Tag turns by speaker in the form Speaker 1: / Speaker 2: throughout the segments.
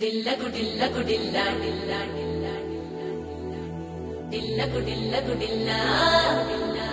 Speaker 1: దిల్లకు దిల్లకు దిల్లా దిల్లా దిల్లా దిల్లకు దిల్లకు దిల్లా దిల్లా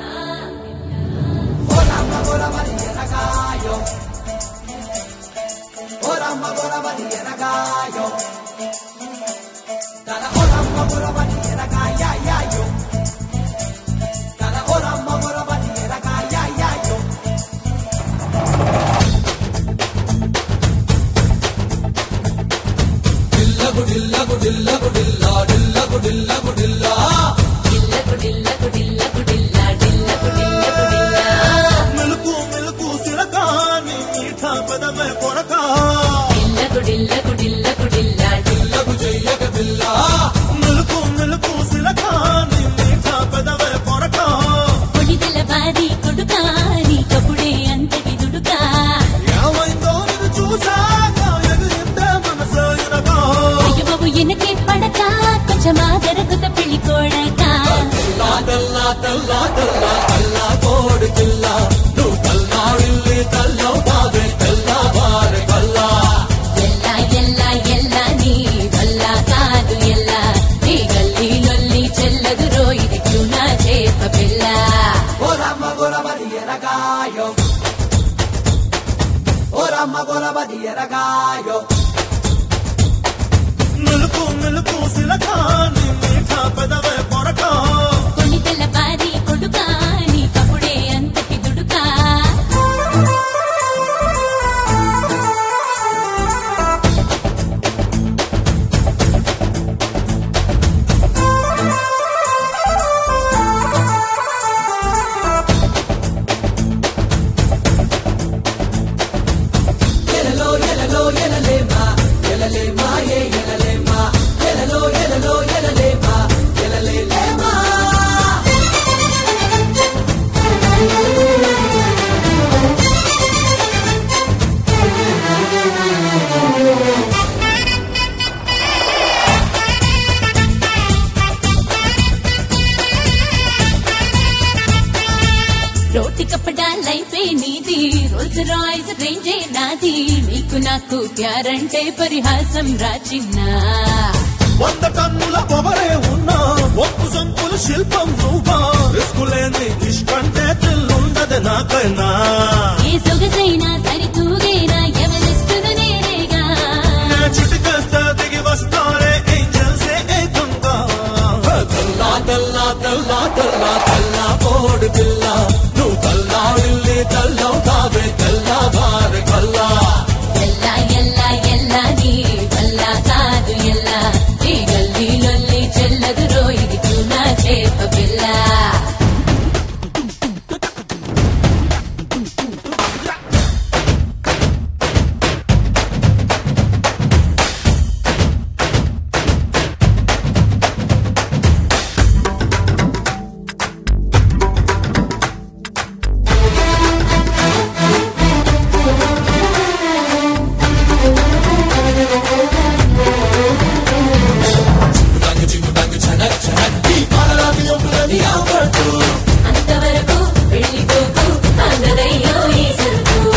Speaker 1: దిల్లకు దిల్లకు దిల్లకు దిల్లా దిల్లకు దిల్లకు దిల్లా
Speaker 2: మెలుకు మెలుకు సిరకాని మీఠా పదమే కొరక
Speaker 1: దిల్లకు దిల్లకు దిల్లకు దిల్లా
Speaker 2: పిల్లకు చెయ్యక పిల్ల మెలుకు మెలుకు సిరకాని మీఠా పదమే కొరక
Speaker 3: కొడిదల బాది కొడుకా నీకప్పుడే అంతటి దుడుకా
Speaker 2: ఏమైందో నిన్ను చూసాక ఎగిరిందే మనసు ఎనక
Speaker 3: అయ్య బాబు ఎనకే పడక కొంచెం ఆదరకుత పెళ్లి కోడక
Speaker 2: తెల్లా తెల్లా తెల్లా తెల్లా తెల్లా కోడి పిల్ల నువ్వు తల్లాడిల్లి తల్లవు కాదే తెల్లా వారి కల్లా
Speaker 3: ఎల్లా ఎల్లా ఎల్లా నీ వల్ల కాదు ఎల్లా నీ గల్లీ లొల్లి చెల్లదు రోయిది నా చేప పిల్ల
Speaker 4: ఓరమ్మ గొరబది ఎరగాయో ఓరమ్మ గొరబది ఎరగాయో
Speaker 2: మెలుకు మెలుకు సిరకాని మీఠా పదమే కొరక
Speaker 3: కొడిదల బాది కొడుకా నీకప్పుడే అంతటి దుడుకా
Speaker 4: ఎలలో ఎలలో ఎలలేమా ఎలలేమా ఏ ఎలలేమా ఎలలో ఎలలో ఎలలేమా ఎలలేమా
Speaker 3: రోటి కప్పడా లైఫే నీది రోల్స్ రాయ్స్ రేంజే నాది నీకు నాకు ప్యారంటే పరిహాసం రాచిన్నా
Speaker 2: వంద టన్నుల పొగరే ఉన్నా ఒప్పు సంపుల శిల్పం నువ్వా రిస్కులేని ఇష్టంటే తెల్లుండదు నాకైనా
Speaker 3: ఏ సొగసైనా సరితూగైనా ఎవరిస్తును నేనేగా
Speaker 2: నే చిటికేస్తే దిగి వస్తారే ఏంజల్సే ఏకంగా తెల్లా తెల్లా తెల్లా తెల్లా తెల్లా కోడి పిల్ల నువ్వు తల్లాడిల్లి తెల్లవు కావే తెల్లా వారి కల్లా
Speaker 3: ఎల్లా ఎల్లా ఎల్లా నీ వల్ల కాదు ఎల్లా ఈ గల్లీ లొల్లి చెల్లదు రోయిది నా చేప పిల్ల అంతవరకు వెళ్ళిపోకు అందరయ్యో ఈ సరుకు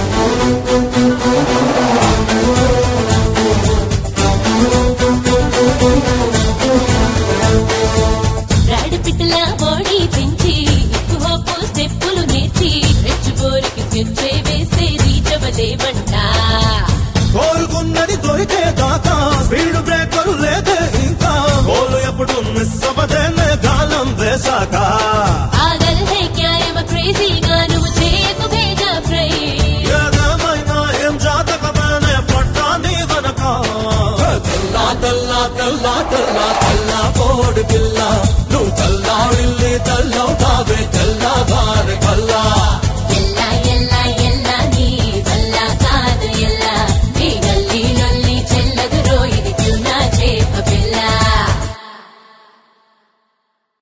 Speaker 3: రాడి పిట్టల బాడీ పెంచి హిప్ హాప్ స్టెప్పులు నేర్చి రెచ్చిపోరికి స్కెచ్చే వేస్తే రీచవలేమంటా
Speaker 2: కోరుకున్నది దొరికే దాకా స్పీడ్ బ్రేకర్ లేదే ఇంకా గోలు ఎప్పుడు మిస్ అవ్వదేనే గాలం వేశాక
Speaker 3: పాగల్ హే క్యా ఎమ క్రేజీగా నువ్వు చేయకు భేజా ఫ్రై
Speaker 2: ఏదేమైనా ఏం జాతకమేనే పట్టా నీ వెనక తెల్లా తెల్లా తెల్లా తెల్లా తెల్లా కోడి పిల్ల నువ్వు తెల్లాడిల్లి తెల్లవు కావే తెల్లా వారి కల్లా